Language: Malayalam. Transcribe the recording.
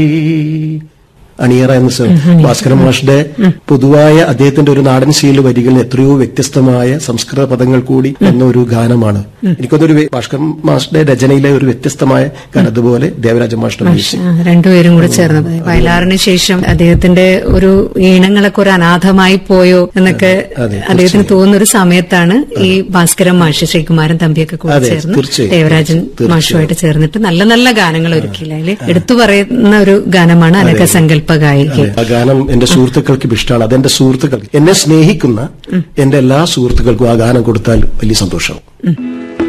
അണിയറ എന്ന സ- ഭാസ്കരൻ മാഷിന്റെ പൊതുവായ അദ്ദേഹത്തിന്റെ ഒരു നാടൻ ശീല വരികളിൽ എത്രയോ വ്യത്യസ്തമായ സംസ്കൃത പദങ്ങൾ കൂടി എന്ന ഒരു ഗാനമാണ് എനിക്കൊന്നൊരു ഭാസ്കരൻ മാഷിന്റെ രചനയിലെ ഒരു വ്യത്യസ്തമായ ഗാനം അതുപോലെ ദേവരാജ മാഷിന്റെ മ്യൂസിക് ആ, രണ്ടുപേരും കൂടെ ചേർന്ന് വയലാറിന് ശേഷം അദ്ദേഹത്തിന്റെ ഒരു ഈണങ്ങളൊക്കെ ഒരു അനാഥമായി പോയോ എന്നൊക്കെ അതെ, അദ്ദേഹത്തിന് തോന്നുന്ന ഒരു സമയത്താണ് ഈ ഭാസ്കരൻ മാഷ് ശ്രീകുമാരൻ തമ്പിയൊക്കെ കൂടെ അതെ, ചേർന്ന് തീർച്ചയായും. ദേവരാജൻ തീർച്ചയായും. മാഷുമായിട്ട് ചേർന്നിട്ട് നല്ല നല്ല ഗാനങ്ങൾ ഒരുക്കിയില്ല അതിൽ എടുത്തു പറയുന്ന ഒരു ഗാനമാണ് അനഘ സങ്കല്പ ഗായിക ആ ഗാനം എന്റെ സുഹൃത്തുക്കൾക്കും ഇഷ്ടമാണ് അതെന്റെ സുഹൃത്തുക്കൾക്ക് എന്നെ സ്നേഹിക്കുന്ന എന്റെ എല്ലാ സുഹൃത്തുക്കൾക്കും ആ ഗാനം കൊടുത്താൽ വലിയ സന്തോഷവും ഉം.